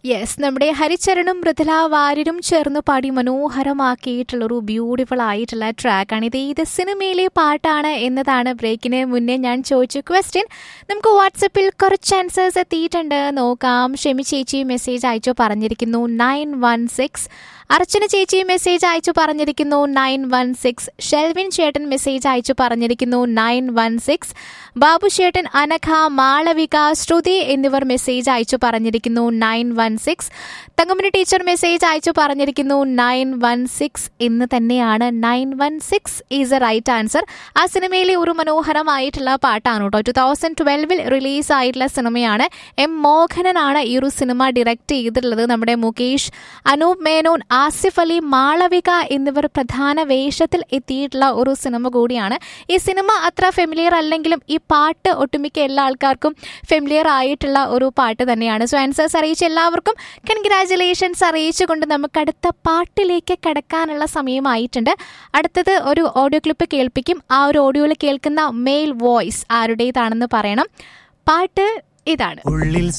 yes നമ്മുടെ ഹരിചരണും മൃദുല വാര്യരും ചേർന്ന് പാടി മനോഹരമാക്കിയിട്ടുള്ള ഒരു ബ്യൂട്ടിഫുൾ ആയിട്ടുള്ള ട്രാക്കാണ് ഇത് ഏത് സിനിമയിലെ പാട്ടാണ് എന്നതാണ് ബ്രേക്കിന് മുന്നേ ഞാൻ ചോദിച്ച ക്വസ്റ്റ്യൻ നമുക്ക് വാട്സപ്പിൽ കുറച്ച് ആൻസേഴ്സ് എത്തിയിട്ടുണ്ട് നോക്കാം ഷെമി ചേച്ചി മെസ്സേജ് അയച്ചു പറഞ്ഞിരിക്കുന്നു നയൻ വൺ സിക്സ് അർച്ചന ചേച്ചി മെസ്സേജ് അയച്ചു പറഞ്ഞിരിക്കുന്നു നയൻ വൺ സിക്സ് ഷെൽവിൻ ചേട്ടൻ മെസ്സേജ് അയച്ചു പറഞ്ഞിരിക്കുന്നു നയൻ വൺ സിക്സ് ബാബു ചേട്ടൻ അനഘ മാളവിക ശ്രുതി എന്നിവർ മെസ്സേജ് അയച്ചു പറഞ്ഞിരിക്കുന്നു nine one six Thankamani teacher message അയച്ചു പറഞ്ഞിരിക്കുന്നു നയൻ വൺ സിക്സ് എന്ന് തന്നെയാണ് nine one six is a right answer ആ സിനിമയിലെ ഒരു മനോഹരമായിട്ടുള്ള പാട്ടാണ് കേട്ടോ ടു തൗസൻഡ് ട്വൽവിൽ റിലീസ് ആയിട്ടുള്ള സിനിമയാണ് എം മോഹനനാണ് ഈ ഒരു സിനിമ ഡയറക്റ്റ് ചെയ്തിട്ടുള്ളത് നമ്മുടെ മുകേഷ് അനൂപ് മേനോൻ ആസിഫ് അലി മാളവിക എന്നിവർ പ്രധാന വേഷത്തിൽ എത്തിയിട്ടുള്ള ഒരു സിനിമ കൂടിയാണ് ഈ സിനിമ അത്ര ഫെമിലിയർ അല്ലെങ്കിലും ഈ പാട്ട് ഒട്ടുമിക്ക എല്ലാ ആൾക്കാർക്കും ഫെമിലിയർ ആയിട്ടുള്ള ഒരു പാട്ട് തന്നെയാണ് സോ ആൻസേഴ്സ് അറിയിച്ച എല്ലാവർക്കും കൺഗ്രാറ്റുലേഷൻസ് അറിയിച്ചുകൊണ്ട് നമുക്ക് അടുത്ത പാട്ടിലേക്ക് കടക്കാനുള്ള സമയമായിട്ടുണ്ട് അടുത്തത് ഒരു ഓഡിയോ ക്ലിപ്പ് കേൾപ്പിക്കും ആ ഒരു ഓഡിയോയിൽ കേൾക്കുന്ന മെയിൽ വോയിസ് ആരുടേതാണെന്ന് പറയണം പാട്ട് ഇതാണ് ഉള്ളിൽ